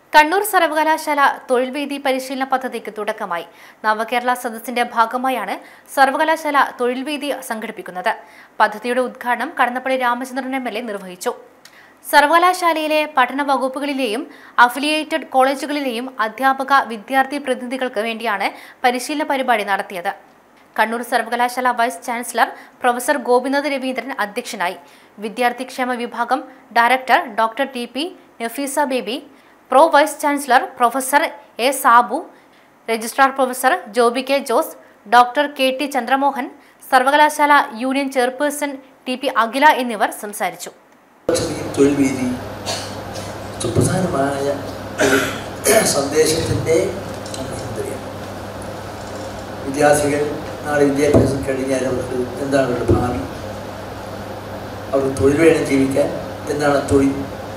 കണ്ണൂർ സർവകലാശാല തൊഴിൽവേദി പരിശീലന പദ്ധതിക്ക് തുടക്കമായി നവകേരള സദസ്സിന്റെ ഭാഗമായാണ് സർവകലാശാല തൊഴിൽവേദി സംഘടിപ്പിക്കുന്നത് പദ്ധതിയുടെ ഉദ്ഘാടനം Kadannappally Ramachandran M L A നിർവഹിച്ചു സർവകലാശാലയിലെ പഠന വകുപ്പുകളിലെയും അഫിലിയേറ്റഡ് കോളേജുകളിലെയും അധ്യാപക വിദ്യാർത്ഥി പ്രതിനിധികൾക്ക് വേണ്ടിയാണ് പരിശീലന പരിപാടി നടത്തിയത് കണ്ണൂർ സർവകലാശാല vice chancellor professor Gopinath Raveendran അധ്യക്ഷനായി വിദ്യാർത്ഥിക്ഷേമ വിഭാഗം director doctor T P Nafeesa Baby pro vice chancellor professor A Sabu registrar professor Joby K Jose doctor K T Chandramohan സർവകലാശാല union chairperson T P Akhila എന്നിവർ സംസാരിച്ചു പദ്ധതിയും തൊഴിൽ വീതി സുപ്രധാനമായ ഒരു സന്ദേശത്തിൻ്റെ സന്ദേശം വിദ്യാർത്ഥികൾ നാളെ വിദ്യാഭ്യാസം കഴിഞ്ഞാൽ അവർക്ക് എന്താണ് അവരുടെ ഭാവി അവർക്ക് തൊഴിൽ വേണം ജീവിക്കാൻ എന്താണ് തൊഴിൽ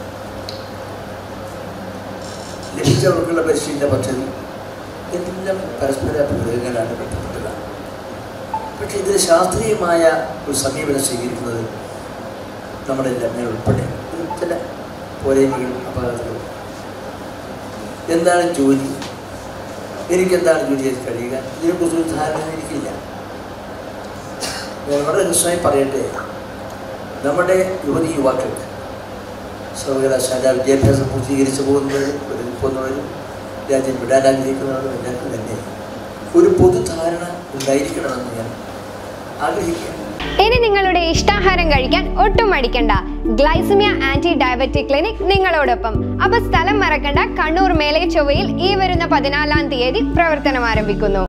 ലഭിച്ചവർക്കുള്ള പരിശീലന പദ്ധതി എല്ലാം പരസ്പര പൂരകങ്ങളാണ് ബന്ധപ്പെട്ടതാണ് പക്ഷേ ഇതിൽ ശാസ്ത്രീയമായ ഒരു സമീപനം സ്വീകരിക്കുന്നത് നമ്മുടെ എല്ലാം ഉൾപ്പെടെ ഒരു ചില പോരായ്മകളും അപകടങ്ങളും എന്താണ് ജോലി എനിക്കെന്താണ് ജോലി ചെയ്ത് കഴിയുക ഇതിനെക്കുറിച്ച് ഒരു ധാരണ എനിക്കില്ല ഞാൻ വളരെ രസമായി പറയട്ടെ നമ്മുടെ യുവതി യുവാക്കൾക്ക് സർവകലാശാല വിദ്യാഭ്യാസം പൂർത്തീകരിച്ച് പോകുന്നവരും ഒരു പോകുന്നവരും രാജ്യം വിടാൻ ആഗ്രഹിക്കുന്നവരും എല്ലാവർക്കും തന്നെ ഒരു പൊതുധാരണ ഉണ്ടായിരിക്കണമെന്ന് ഞാൻ ആഗ്രഹിക്കുകയാണ് ഇനി നിങ്ങളുടെ ഇഷ്ടാഹാരം കഴിക്കാൻ ഒട്ടും മടിക്കണ്ട ഗ്ലൈസിമിയ ആന്റി ഡയബറ്റിക് ക്ലിനിക് നിങ്ങളോടൊപ്പം അപ്പൊ സ്ഥലം മറക്കണ്ട കണ്ണൂർ മേലെ ചൊവ്വയിൽ ഈ വരുന്ന പതിനാലാം തീയതി പ്രവർത്തനം ആരംഭിക്കുന്നു